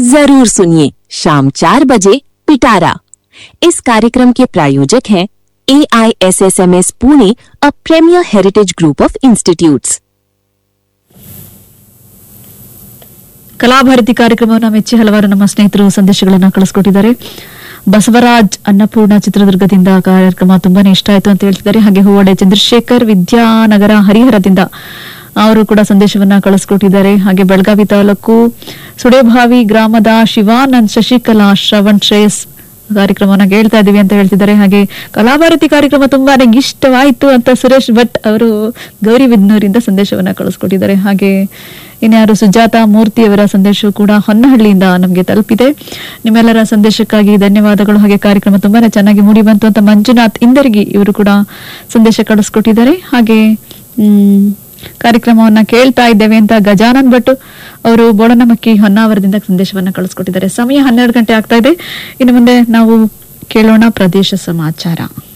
जरूर सुनिए शाम चार बजे पिटारा इस कार्यक्रम के प्रायोजक हैं A I S S M S Pune a premier heritage group of institutes Kalabharathi ಕಾರ್ಯಕ್ರಮವನ್ನು ಮೆಚ್ಚಿ ಹಲವಾರು ನಮ್ಮ ಸ್ನೇಹಿತರು ಸಂದೇಶಗಳನ್ನ ಕಳಿಸ್ಕೊಟ್ಟಿದ್ದಾರೆ ಬಸವರಾಜ್ ಅನ್ನಪೂರ್ಣ ಚಿತ್ರದುರ್ಗದಿಂದ ಕಾರ್ಯಕ್ರಮ ತುಂಬಾನೇ ಇಷ್ಟ ಆಯ್ತು ಅಂತ ಹೇಳ್ತಿದ್ದಾರೆ ಹಾಗೆ ಹೂವಡೆ ಚಂದ್ರಶೇಖರ್ ವಿದ್ಯಾನಗರ ಹರಿಹರದಿಂದ ಅವರು ಕೂಡ ಸಂದೇಶವನ್ನ ಕಳಿಸ್ಕೊಟ್ಟಿದ್ದಾರೆ ಹಾಗೆ ಬೆಳಗಾವಿ ತಾಲೂಕು ಸುಡೇಭಾವಿ ಗ್ರಾಮದ ಶಿವಾನಂದ್ ಶಶಿಕಲಾ ಶ್ರವಣ್ ಶ್ರೇಯಸ್ ಕಾರ್ಯಕ್ರಮವನ್ನ ಕೇಳ್ತಾ ಇದೀವಿ ಅಂತ ಹೇಳ್ತಿದ್ದಾರೆ ಹಾಗೆ ಕಲಾಭಾರತಿ ಕಾರ್ಯಕ್ರಮ ತುಂಬಾನೇ ಇಷ್ಟವಾಯ್ತು ಅಂತ ಸುರೇಶ್ ಭಟ್ ಅವರು ಗೌರಿಬಿದ್ನೂರಿಂದ ಸಂದೇಶವನ್ನ ಕಳಿಸ್ಕೊಟ್ಟಿದ್ದಾರೆ ಹಾಗೆ ಇನ್ಯಾರು ಸುಜಾತ ಮೂರ್ತಿ ಅವರ ಸಂದೇಶವು ಕೂಡ ಹೊನ್ನಹಳ್ಳಿಯಿಂದ ನಮಗೆ ತಲುಪಿದೆ ನಿಮ್ಮೆಲ್ಲರ ಸಂದೇಶಕ್ಕಾಗಿ ಧನ್ಯವಾದಗಳು ಹಾಗೆ ಕಾರ್ಯಕ್ರಮ ತುಂಬಾನೇ ಚೆನ್ನಾಗಿ ಮೂಡಿ ಬಂತು ಅಂತ ಮಂಜುನಾಥ್ ಇಂದರ್ಗಿ ಇವರು ಕೂಡ ಸಂದೇಶ ಕಳಿಸ್ಕೊಟ್ಟಿದ್ದಾರೆ ಹಾಗೆ ಹ್ಮ್ ಕಾರ್ಯಕ್ರಮವನ್ನ ಕೇಳ್ತಾ ಇದ್ದೇವೆ ಅಂತ ಗಜಾನನ್ ಭಟ್ ಅವರು ಬೋಳನಮಕ್ಕಿ ಹೊನ್ನಾವರದಿಂದ ಸಂದೇಶವನ್ನ ಕಳಿಸ್ಕೊಟ್ಟಿದ್ದಾರೆ ಸಮಯ ಹನ್ನೆರಡು ಗಂಟೆ ಆಗ್ತಾ ಇದೆ ಇನ್ನು ಮುಂದೆ ನಾವು ಕೇಳೋಣ ಪ್ರದೇಶ ಸಮಾಚಾರ